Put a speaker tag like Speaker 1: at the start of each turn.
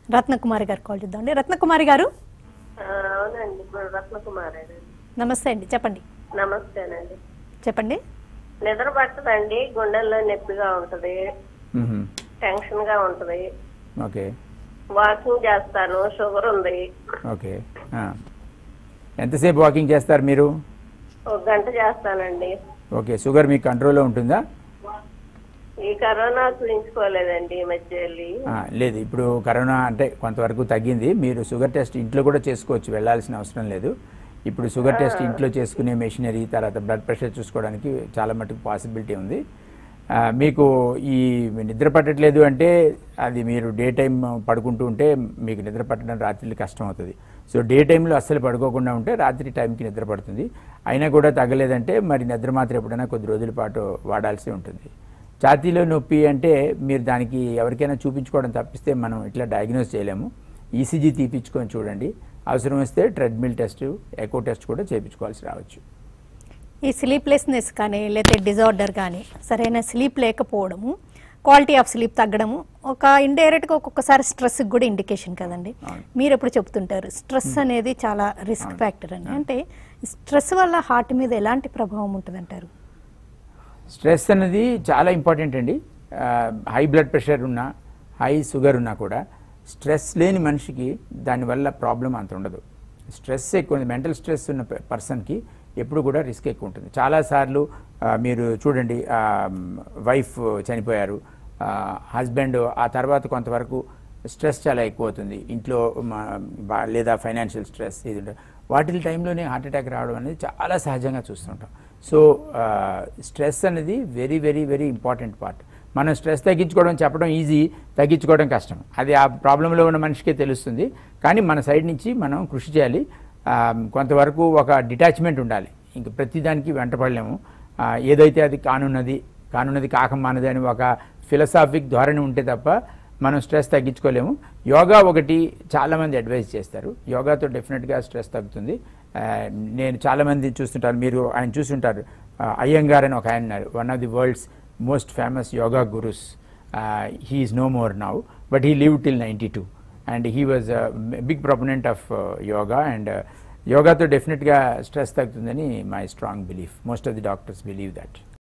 Speaker 1: రత్నకుమారి గారు కాల్ చేద్దామండి రత్నకుమారి గారు
Speaker 2: ఆ, అవునండి ఇప్పుడు రత్నకుమారేనండి
Speaker 1: నమస్తే అండి చెప్పండి
Speaker 2: నమస్తేనండి
Speaker 1: చెప్పండి
Speaker 2: నిద్ర పట్టదండి గుండెల్లో నొప్పిగా ఉంటది
Speaker 3: మ్మ్.
Speaker 2: టెన్షన్ గా ఉంటది
Speaker 3: ఓకే
Speaker 2: వాకింగ్ చేస్తాను షుగర్ ఉంది
Speaker 3: ఓకే ఆ. ఎంతసేపు వాకింగ్ చేస్తారు మీరు
Speaker 2: ఒక గంట చేస్తానండి
Speaker 3: ఓకే షుగర్ మీ కంట్రోల్లో ఉంటుందా
Speaker 2: ఈ కరోనా చూయించుకోలేదండి ఈ మధ్య వెళ్ళి
Speaker 3: ఆ, లేదు ఇప్పుడు కరోనా అంటే కొంతవరకు తగ్గింది మీరు షుగర్ టెస్ట్ ఇంట్లో కూడా చేసుకోవచ్చు వెళ్ళాల్సిన అవసరం లేదు ఇప్పుడు షుగర్ టెస్ట్ ఇంట్లో చేసుకునే మెషినరీ తర్వాత బ్లడ్ ప్రెషర్ చూసుకోవడానికి చాలా మటుకు పాసిబిలిటీ ఉంది ఆ, మీకు ఈ నిద్ర పట్టట్లేదు అంటే అది మీరు డే టైం పడుకుంటూ ఉంటే మీకు నిద్ర పట్టడం రాత్రి కష్టం అవుతుంది సో డే టైంలో అస్సలు పడుకోకుండా ఉంటే రాత్రి టైంకి నిద్ర పడుతుంది అయినా కూడా తగ్గలేదంటే మరి నిద్ర మాత్రం ఎప్పుడైనా కొద్ది రోజుల పాటు వాడాల్సి ఉంటుంది ఛాతీలో నొప్పి అంటే మీరు దానికి ఎవరికైనా చూపించుకోవడం తప్పిస్తే మనం ఇట్లా డయాగ్నోస్ చేయలేము ఈసీజీ తీపించుకొని చూడండి అవసరం వస్తే ట్రెడ్మిల్ టెస్ట్ ఎకో టెస్ట్ కూడా చేయించుకోవాల్సి రావచ్చు
Speaker 1: ఈ స్లీప్లెస్నెస్ కానీ లేకపోతే డిజార్డర్ కానీ సరైన స్లీప్ లేకపోవడము క్వాలిటీ ఆఫ్ స్లీప్ తగ్గడము ఒక ఇండైరెక్ట్గా ఒక్కొక్కసారి స్ట్రెస్ కూడా ఇండికేషన్ కదండి
Speaker 3: అవును.
Speaker 1: మీరు ఎప్పుడు చెప్తుంటారు స్ట్రెస్ అనేది చాలా రిస్క్ ఫ్యాక్టర్ అని అంటే స్ట్రెస్ వల్ల హార్ట్ మీద ఎలాంటి ప్రభావం ఉంటుందంటారు
Speaker 3: స్ట్రెస్ అనేది చాలా ఇంపార్టెంట్ అండి హై బ్లడ్ ప్రెషర్ ఉన్నా హై షుగర్ ఉన్నా కూడా స్ట్రెస్ లేని మనిషికి దానివల్ల ప్రాబ్లం అంత ఉండదు స్ట్రెస్ ఎక్కువ మెంటల్ స్ట్రెస్ ఉన్న పర్సన్కి ఎప్పుడు కూడా రిస్క్ ఎక్కువ ఉంటుంది చాలాసార్లు ఆ, మీరు చూడండి వైఫ్ చనిపోయారు హస్బెండ్ ఆ తర్వాత కొంతవరకు స్ట్రెస్ చాలా ఎక్కువ అవుతుంది ఇంట్లో మా- బా- లేదా ఫైనాన్షియల్ స్ట్రెస్ ఇది ఉంటే- వాటి టైంలోనే హార్ట్ అటాక్ రావడం అనేది చాలా సహజంగా చూస్తుంటాం సో స్ట్రెస్ అనేది very very very important part మనం స్ట్రెస్ తగ్గించుకోవడం చెప్పడం ఈజీ తగ్గించుకోవడం కష్టం అది ఆ ప్రాబ్లంలో ఉన్న మనిషికే తెలుస్తుంది కానీ మన సైడ్ నుంచి మనం కృషి చేయాలి ఆ, కొంతవరకు ఒక డిటాచ్మెంట్ ఉండాలి ఇంక ప్రతిదానికి వెంటపడలేము ఆ, ఏదైతే అది కానున్నది కానున్నది కాకమానది అని ఒక ఫిలసాఫిక్ ధోరణి ఉంటే తప్ప మనం స్ట్రెస్ తగ్గించుకోలేము యోగా ఒకటి చాలామంది అడ్వైజ్ చేస్తారు యోగాతో డెఫినెట్గా స్ట్రెస్ తగ్గుతుంది ఆ, నేను చాలామంది చూస్తుంటారు మీరు ఆయన చూస్తుంటారు ఆ, అయ్యంగార్ అని ఒక ఆయన ఉన్నారు one of the world's most famous yoga gurus he is no more now but he live till ninety two and he was big proponent of yoga and యోగాతో డెఫినెట్గా స్ట్రెస్ తగ్గుతుందని my strong belief most of the doctors believe that